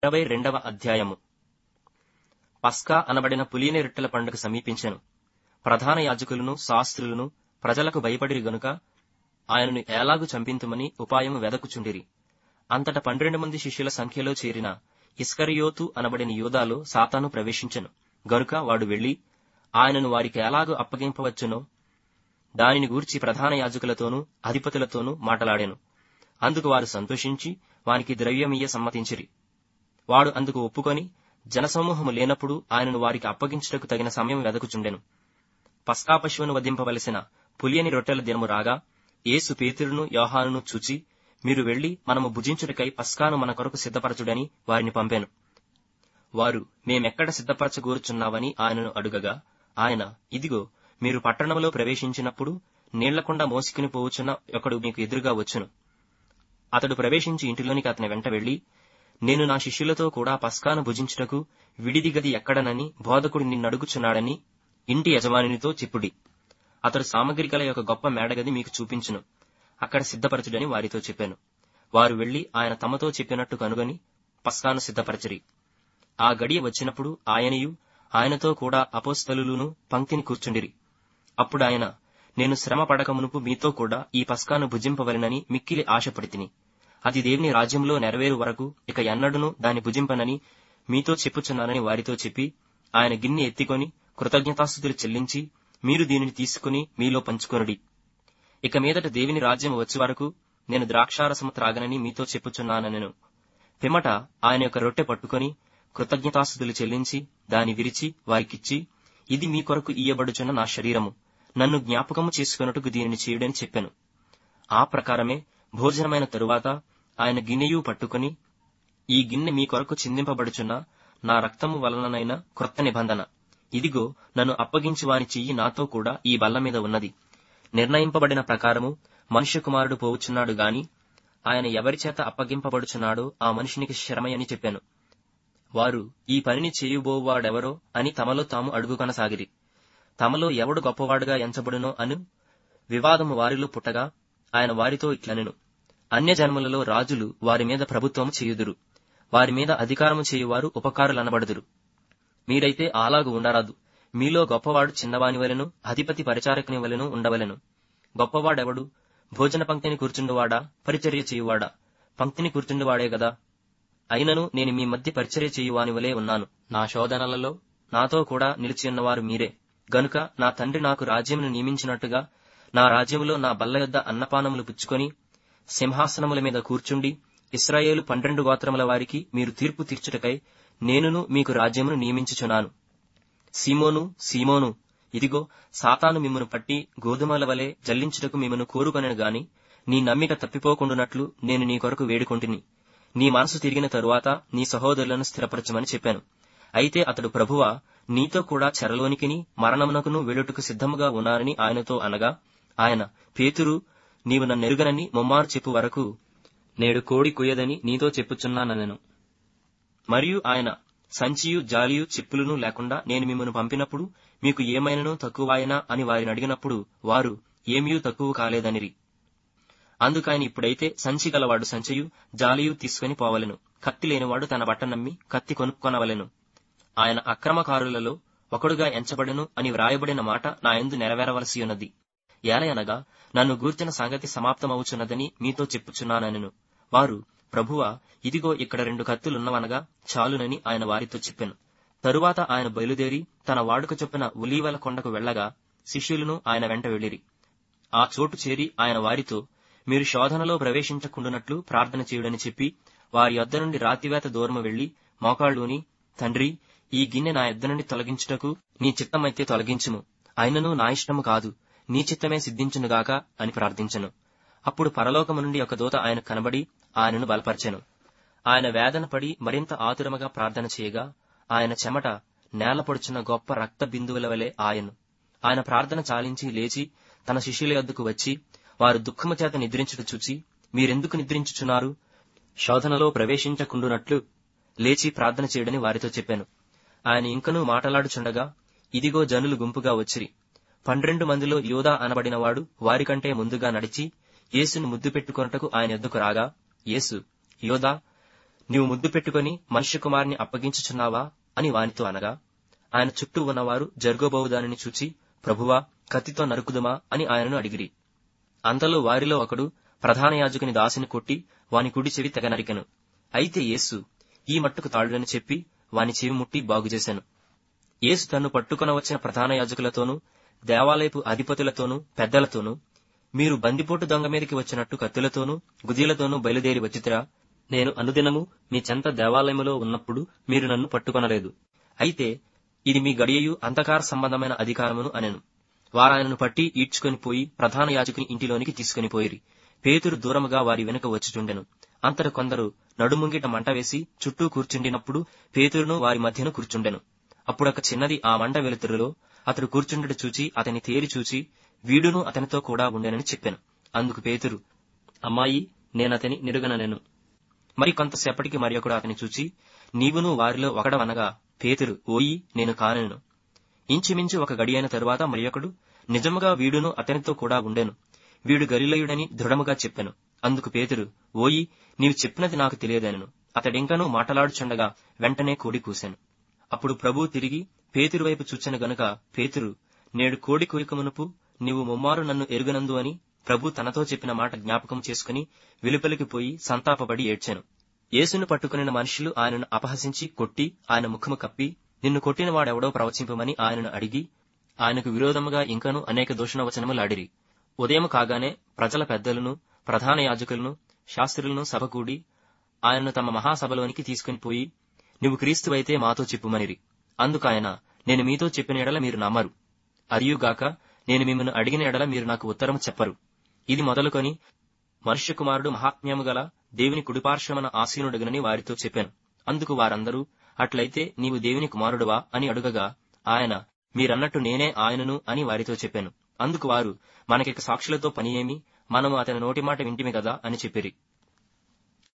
ఇరవై రెండవ అధ్యాయము పస్కా అనబడిన పులియని రొట్టెల పండుగ సమీపించెను ప్రధాన యాజకులను శాస్త్రులను ప్రజలకు భయపడిరి గనుక ఆయనను ఏలాగు చంపింతుమని ఉపాయము వెదకుచుండిరి అంతట పన్నెండు మంది శిష్యుల సంఖ్యలో చేరిన ఇస్కరియోతు అనబడిన యూదాలో సాతాను ప్రవేశించెను గనుక వాడు వెళ్లి ఆయనను వారికి ఎలాగూ అప్పగింపవచ్చునో దానిని గూర్చి ప్రధాన యాజకులతోనూ అధిపతులతోనూ మాటలాడాను అందుకు వారు సంతోషించి వానికి ద్రవ్యమియ్య సమ్మతించిరి వాడు అందుకు ఒప్పుకొని జనసమూహము లేనప్పుడు ఆయనను వారికి అప్పగించుటకు తగిన సమయం వెదకుచుండెను పస్కా పశువును వధింపవలసిన పులియని రొట్టెల దినము రాగా యేసు పేతురును యోహానును చూచి మీరు వెళ్లి మనము భుజించుటకై పస్కాను మన కొరకు సిద్ధపరచుడని వారిని పంపాను వారు మేమెక్కడ సిద్ధపరచగూరుచున్నావని ఆయనను అడుగగా ఆయన ఇదిగో మీరు పట్టణంలో ప్రవేశించినప్పుడు నీళ్లకుండా మోసుకుని పోవచ్చున్న ఒకడు మీకు ఎదురుగా వచ్చును అతడు ప్రవేశించి ఇంటిలోనికి అతని వెంట వెళ్లి నేను నా శిష్యులతో కూడా పస్కాను భుజించుటకు విడిది గది ఎక్కడనని బోధకుడు నిన్నడుగుచున్నాడని ఇంటి యజమానినితో చెప్పుడి అతడు సామగ్రి గల ఒక గొప్ప మేడగది మీకు చూపించును అక్కడ సిద్ధపరచుడని వారితో చెప్పాను వారు వెళ్లి ఆయన తమతో చెప్పినట్టు కనుగొని పస్కాను సిద్ధపరచరి ఆ గడియ వచ్చినప్పుడు ఆయనయు ఆయనతో కూడా అపోస్తలులను పంక్తిని కూర్చుండిరి అప్పుడు ఆయన నేను శ్రమ పడక మునుపు మీతో కూడా ఈ పస్కాను భుజింపవలెనని మిక్కిలి ఆశపడితిని అది దేవుని రాజ్యంలో నెరవేరు వరకు ఇక ఎన్నడూను దాన్ని భుజింపనని మీతో చెప్పుచున్నానని వారితో చెప్పి ఆయన గిన్నె ఎత్తికొని కృతజ్ఞతాస్థుతులు చెల్లించి మీరు దీనిని తీసుకుని మీలో పంచుకొనుడి ఇక మీదట దేవుని రాజ్యం వచ్చే వరకు నేను ద్రాక్షారసము త్రాగనని మీతో చెప్పుచున్నానెను పిమ్మట ఆయన యొక్క రొట్టె పట్టుకొని కృతజ్ఞతాస్థుతులు చెల్లించి దాని విరిచి వారికిచ్చి ఇది మీ కొరకు ఇయ్యబడుచున్న నా శరీరము నన్ను జ్ఞాపకము చేసుకున్నట్టుకు దీనిని చేయుడని చెప్పాను ఆ ప్రకారమే భోజనమైన తరువాత ఆయన గిన్నెయు పట్టుకుని ఈ గిన్నె మీ కొరకు చిందింపబడుచున్న నా రక్తము వలననైన క్రొత్త నిబంధన ఇదిగో నన్ను అప్పగించి వాని చెయ్యి నాతో కూడా ఈ బల్ల మీద ఉన్నది నిర్ణయింపబడిన ప్రకారము మనుష్య కుమారుడు పోవుచున్నాడు గాని ఆయన ఎవరి చేత అప్పగింపబడుచున్నాడో ఆ మనుషునికి శ్రమయని చెప్పాను వారు ఈ పనిని చేయుబోవాడెవరో అని తమలో తాము అడుగుకొనసాగిరి తమలో ఎవడు గొప్పవాడుగా ఎంచబడునో అను వివాదము వారిలో పుట్టగా ఆయన వారితో ఇట్లనెను అన్యజన్ములలో రాజులు వారి మీద ప్రభుత్వము చేయుదురు వారి మీద అధికారము చేయువారు ఉపకారులనబడుదురు మీరైతే అలాగు ఉండరాదు మీలో గొప్పవాడు చిన్నవాని వలెను అధిపతి పరిచారకుని వలెను ఉండవలెను గొప్పవాడెవడు భోజన పంక్తిని కూర్చుండువాడా పరిచర్య చేయువాడా పంక్తిని కూర్చుండువాడే గదా అయినను నేను మీ మధ్య పరిచర్య చేయువాని వలె ఉన్నాను నా శోధనలలో నాతో కూడా నిలిచియున్నవారు మీరే గనుక నా తండ్రి నాకు రాజ్యమును నియమించినట్టుగా నా రాజ్యములో నా బల్ల యొద్ద అన్నపానములు పుచ్చుకొని సింహాసనముల మీద కూర్చుండి ఇస్రాయేలు పన్నెండు గోత్రముల వారికి మీరు తీర్పు తీర్చుటకై నేనును మీకు రాజ్యమును నియమించుచున్నాను సీమోను సీమోను ఇదిగో సాతాను మిమ్మను పట్టి గోధుమల వలె జల్లించుటకు మిమ్మను కోరుకొనను గాని నీ నమ్మిక తప్పిపోకుండునట్లు నేను నీ కొరకు వేడుకొంటిని నీ మనసు తిరిగిన తరువాత నీ సహోదరులను స్థిరపరచమని చెప్పాను అయితే అతడు ప్రభువా నీతో కూడా చెరలోనికిని మరణమునకును వెలుటకు సిద్ధముగా ఉన్నారని ఆయనతో అనగా ఆయన పేతురు నీవు నన్నెరుగనని ముమ్మారు చెప్పు వరకు నేడు కోడి కుయ్యదని నీతో చెప్పుచున్నానెను మరియు ఆయన సంచియు జాలియు చెప్పులను లేకుండా నేను మిమ్మల్ని పంపినప్పుడు మీకు ఏమైనను తక్కువాయనా అని వారిని అడిగినప్పుడు వారు ఏమీ తక్కువ కాలేదనిరి అందుకైన ఇప్పుడైతే సంచి గలవాడు సంచయు జాలియు తీసుకుని పోవలెను కత్తి లేనివాడు తన బట్ట నమ్మి కత్తి కొనుక్కొనవలెను ఆయన అక్రమకారులలో ఒకడుగా ఎంచబడెను అని వ్రాయబడిన మాట నా ఎందు నెరవేరవలసి ఉన్నది ఏలయనగా నన్ను గూర్చిన సంగతి సమాప్తమవుచున్నదని మీతో చెప్పుచున్నానెను వారు ప్రభువా ఇదిగో ఇక్కడ రెండు కత్తులున్నవనగా చాలునని ఆయన వారితో చెప్పెను తరువాత ఆయన బయలుదేరి తన వాడుక చొప్పున ఉలీవల కొండకు వెళ్లగా శిష్యులను ఆయన వెంట వెళ్లిరి ఆ చోటు చేరి ఆయన వారితో మీరు శోధనలో ప్రవేశించకుండునట్లు ప్రార్థన చేయుడని చెప్పి వారి యొద్ద నుండి రాతివేత దూరము వెళ్లి మోకాళ్ళూని తండ్రి ఈ గిన్నె నా యొద్ద నుండి తొలగించుటకు నీ చిత్తమైతే తొలగించుము అయినను నా ఇష్టము కాదు నీ చిత్తమే సిద్ధించునుగాక అని ప్రార్థించెను అప్పుడు పరలోకము నుండి ఒక దూత ఆయన కనబడి ఆయనను బలపరిచెను ఆయన వేదన పడి మరింత ఆతురముగా ప్రార్థన చేయగా ఆయన చెమట నేలపొడుచున్న గొప్ప రక్త బిందువుల వలె ఆయను ఆయన ప్రార్థన చాలించి లేచి తన శిష్యుల యొద్దకు వచ్చి వారు దుఃఖము చేత నిద్రించుట చూచి మీరెందుకు నిద్రించుచున్నారు శోధనలో ప్రవేశించకుండునట్లు లేచి ప్రార్థన చేయడని వారితో చెప్పాను ఆయన ఇంకనూ మాటలాడుచుండగా ఇదిగో జనులు గుంపుగా వచ్చిరి పన్నెండు మందిలో యోధా అనబడినవాడు వారికంటే ముందుగా నడిచి యేసును ముద్దు పెట్టుకొనుటకు ఆయన ఎద్దుకు రాగా యేసు యోధా నీవు ముద్దు పెట్టుకుని మనుష్య కుమారుని అప్పగించుచున్నావా అని వానితో అనగా ఆయన చుట్టూ ఉన్నవారు జరుగబోవు దానిని చూచి ప్రభువా కత్తితో నరుకుదుమా అని ఆయనను అడిగిరి అంతలో వారిలో ఒకడు ప్రధాన యాజకుని దాసిని కొట్టి వాని కుడి చెవి తెగ నరికెను అయితే యేసు ఈ మట్టుకు తాళుడని చెప్పి వాని చెవి ముట్టి బాగుచేశాను యేసు తన్ను పట్టుకొన వచ్చిన ప్రధాన యాజకులతోనూ దేవాలయపు అధిపతులతోనూ పెద్దలతోనూ మీరు బందిపోటు దొంగ మీదకి వచ్చినట్టు కత్తులతోనూ గుదీలతోనూ బయలుదేరి వచ్చితిరా నేను అనుదినము మీ చెంత దేవాలయములో ఉన్నప్పుడు మీరు నన్ను పట్టుకొనలేదు అయితే ఇది మీ గడియయు అంధకార సంబంధమైన అధికారమును అనెను వారాయనను పట్టి ఈడ్చుకొని పోయి ప్రధాన యాజకుని ఇంటిలోనికి తీసుకుని పోయిరి పేతురు దూరముగా వారి వెనుక వచ్చుచుండెను అంతట కొందరు నడుముంగిట మంట వేసి చుట్టూ కూర్చుండినప్పుడు పేతురును వారి మధ్యను కూర్చుండెను అప్పుడొక చిన్నది ఆ మంట వెలుతురులో అతడు కూర్చుండట చూచి అతని తేరి చూచి వీడును అతనితో కూడా ఉండెనని చెప్పాను అందుకు పేతురు అమ్మాయి నేనతని నిరుగననెను మరి కొంతసేపటికి మరి ఒకడు అతని చూచి నీవును వారిలో ఒకడవనగా పేతురు ఓయి నేను కానెను ఇంచుమించు ఒక గడియైన తరువాత మరి ఒకడు నిజముగా వీడును అతనితో కూడా ఉండెను వీడు గలిలయుడని దృఢముగా చెప్పెను అందుకు పేతురు ఓయి నీవు చెప్పినది నాకు తెలియదనను అతడింకనూ మాటలాడుచుండగా వెంటనే కోడి కూశాను అప్పుడు ప్రభు తిరిగి పేతురు వైపు చూచెను గనుక పేతురు నేడు కోడి కుయకమునుపు నీవు ముమ్మారు నన్ను ఎరుగనందు అని ప్రభు తనతో చెప్పిన మాట జ్ఞాపకం చేసుకుని వెలుపలికి పోయి సంతాపపడి ఏడ్చాను యేసును పట్టుకుని మనుషులు ఆయనను అపహసించి కొట్టి ఆయన ముఖము కప్పి నిన్ను కొట్టిన వాడెవడో ప్రవచింపమని ఆయనను అడిగి ఆయనకు విరోధముగా ఇంకను అనేక దూషణ వచనములాడిరి ఉదయం కాగానే ప్రజల పెద్దలను ప్రధాన యాజకులను శాస్త్రులను సభ కూడి ఆయనను తమ మహాసభలోనికి తీసుకుని పోయి నువ్వు క్రీస్తువైతే మాతో చెప్పుమనిరి అందుకు ఆయన నేను మీతో చెప్పిన ఎడల మీరు నమ్మరు అరియుగాక నేను మిమ్మల్ని అడిగిన ఎడల మీరు నాకు ఉత్తరం చెప్పరు ఇది మొదలుకొని మనుష్య కుమారుడు మహాత్మ్యము గల దేవుని కుడిపార్శ్వమన ఆసీనుడగనని వారితో చెప్పాను అందుకు వారందరూ అట్లయితే నీవు దేవుని కుమారుడువా అని అడుగగా ఆయన మీరన్నట్టు నేనే ఆయనను అని వారితో చెప్పాను అందుకు వారు మనకిక సాక్షులతో పని ఏమి మనము అతని నోటి మాట వింటిమి కదా అని చెప్పిరి